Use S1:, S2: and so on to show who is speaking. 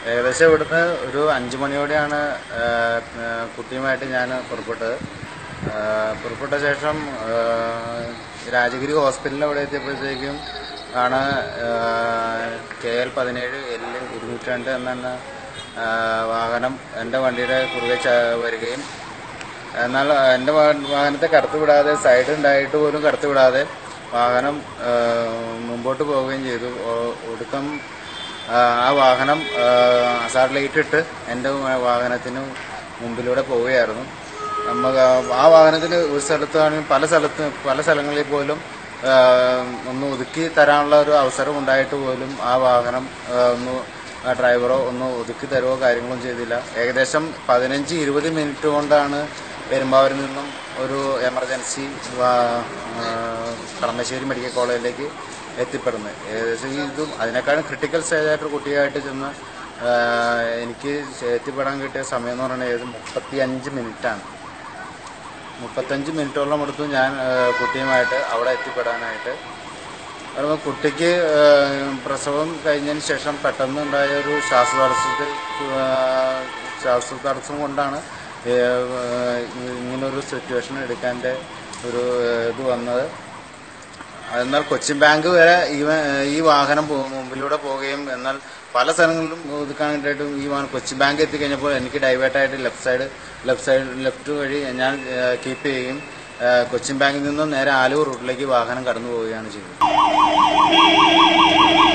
S1: ഏകദേശം ഇവിടുന്ന് ഒരു അഞ്ചു മണിയോടെയാണ് ആ, ആ, കുട്ടിയുമായിട്ട് ഞാൻ പുറപ്പെട്ടത് ആ, പുറപ്പെട്ട ശേഷം ആ, രാജഗിരി ഹോസ്പിറ്റലിൽ അവിടെ എത്തിയപ്പോഴത്തേക്കും ആണ് കെ എൽ പതിനേഴ് എൽ ഇരുന്നൂറ്റി രണ്ട് എന്ന ആ, വാഹനം എൻ്റെ വണ്ടിയുടെ കുറുകെ ച- വരികയും എന്നാൽ എൻ്റെ വാ- വാഹനത്തെ കടത്തി വിടാതെ സൈഡ് ഉണ്ടായിട്ട് പോലും കടത്തി വിടാതെ വാഹനം ആ, മുമ്പോട്ട് പോവുകയും ചെയ്തു ഒ- ഒടുക്കം ആ, ആ വാഹനം അസാർ ലൈറ്റ് ഇട്ട് എൻ്റെ വാഹനത്തിന് മുമ്പിലൂടെ പോവുകയായിരുന്നു നമ്മൾ ആ വാഹനത്തിന് ഒരു സ്ഥലത്താണെങ്കിൽ പല സ്ഥലത്ത് പല സ്ഥലങ്ങളിൽ പോലും ആ, ഒന്ന് ഒതുക്കി തരാനുള്ള ഒരു അവസരം ഉണ്ടായിട്ട് പോലും ആ വാഹനം ആ, ഒന്ന് ആ ഡ്രൈവറോ ഒന്ന് ഒതുക്കി തരുവോ കാര്യങ്ങളും ചെയ്തില്ല ഏകദേശം പതിനഞ്ച് ഇരുപത് മിനിറ്റ് കൊണ്ടാണ് പെരുമ്പാവൂരിൽ നിന്നും ഒരു എമർജൻസി വാ- ആ, കളമശ്ശേരി മെഡിക്കൽ കോളേജിലേക്ക് എത്തിപ്പെടുന്നത് ഏകദേശം ഈ ഇതും അതിനേക്കാളും ക്രിട്ടിക്കൽ സ്റ്റേജായിട്ട് കുട്ടിയായിട്ട് ചെന്ന് ആ, എനിക്ക് എത്തിപ്പെടാൻ കിട്ടിയ സമയം എന്ന് പറയുന്നത് ഏത് മുപ്പത്തി അഞ്ച് മിനിറ്റാണ് മുപ്പത്തഞ്ച് മിനിറ്റോളം എടുത്തു ഞാൻ ആ, കുട്ടിയുമായിട്ട് അവിടെ എത്തിപ്പെടാനായിട്ട് അതുപോലെ കുട്ടിക്ക് ആ, പ്രസവം കഴിഞ്ഞതിന് ശേഷം പെട്ടെന്ന് ഉണ്ടായ ഒരു ശ്വാസതടസ്സത്തിൽ ആ, ശ്വാസതടസ്സം കൊണ്ടാണ് ഏ, ആ, ഇങ്ങനൊരു സിറ്റുവേഷൻ എടുക്കാൻ്റെ ഒരു ആ, ഇത് വന്നത് എന്നാൽ കൊച്ചിൻ ബാങ്ക് വരെ ഈ വ- ഈ വാഹനം പോ- മുമ്പിലൂടെ പോവുകയും എന്നാൽ പല സ്ഥലങ്ങളിലും ഒതുക്കാനായിട്ടും ഈ വാഹനം കൊച്ചിൻ ബാങ്ക് എത്തിക്കഴിഞ്ഞപ്പോൾ എനിക്ക് ഡൈവേർട്ടായിട്ട് left side left side left വഴി ഞാൻ കീപ്പ് ചെയ്യുകയും ആ, കൊച്ചിൻ ബാങ്കിൽ നിന്നും നേരെ ആലൂർ റൂട്ടിലേക്ക് വാഹനം കടന്നു പോവുകയാണ് ചെയ്തത്